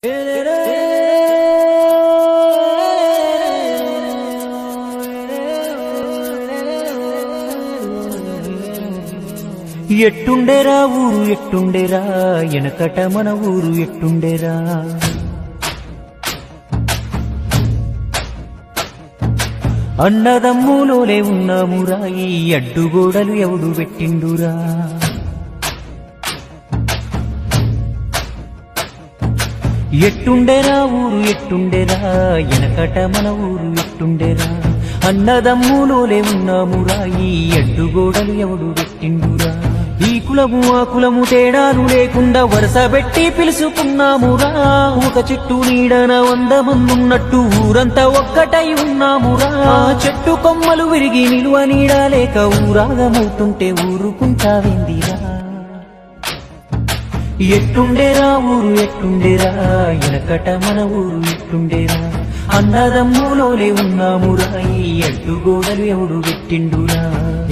ఎట్టుండేరా ఊరు ఎట్టుండేరా ఎనకట మన ఊరు ఎట్టుండేరా అన్నదమ్ములోలే ఉన్నామురా ఈ అడ్డుగోడలు ఎవడు పెట్టిండురా ఎట్టుండేరా ఊరు ఎట్టుండేరా ఎనకట మన ఊరు ఎట్టుండేరా అన్నదమ్ములోలే ఉన్నామురా ఈ అడ్డుగోడలు ఎవడు పెట్టిండురా ఈ కులము ఆ కులము తేడాలు లేకుండా వరుస పెట్టి పిలుచుకున్నామురా ఒక చెట్టు నీడన వంద మందున్నట్టు ఊరంతా ఒక్కటై ఉన్నామురా ఆ చెట్టు కొమ్మలు విరిగి నిలువ నీడ లేక ఊరాగమవుతుంటే ఊరుకుంటావేందిరా ఎట్టుండేరా ఊరు ఎట్టుండేరా ఎనకట మన ఊరు ఎట్టుండేరా అన్నదమ్ములోలే ఉన్నామురా ఈ అడ్డుగోడలు ఎవడు పెట్టిండురా